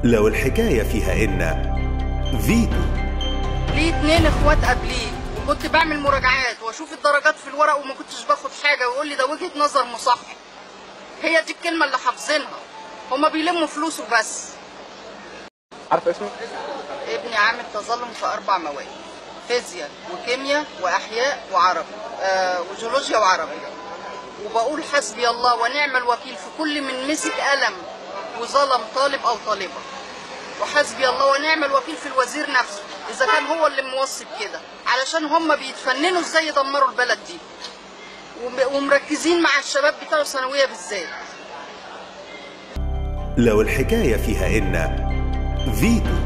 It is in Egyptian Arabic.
لو الحكاية فيها إن فيتو ليه اتنين اخوات قبليه وكنت بعمل مراجعات واشوف الدرجات في الورق وما كنتش باخد حاجه ويقول لي ده وجهه نظر مصحح هي دي الكلمه اللي حافظينها هما بيلموا فلوسه بس عارفه اسمه؟ ابني عامل تظلم في اربع مواد فيزياء وكيمياء واحياء وعربي آه وجيولوجيا وعربي وبقول حسبي الله ونعم الوكيل في كل من مسك قلم وظلم طالب او طالبه وحسبي الله ونعم الوكيل في الوزير نفسه اذا كان هو اللي موصي كده علشان هم بيتفننوا ازاي يدمروا البلد دي وم- ومركزين مع الشباب بتوع الثانويه بالذات لو الحكاية فيها إن فيتو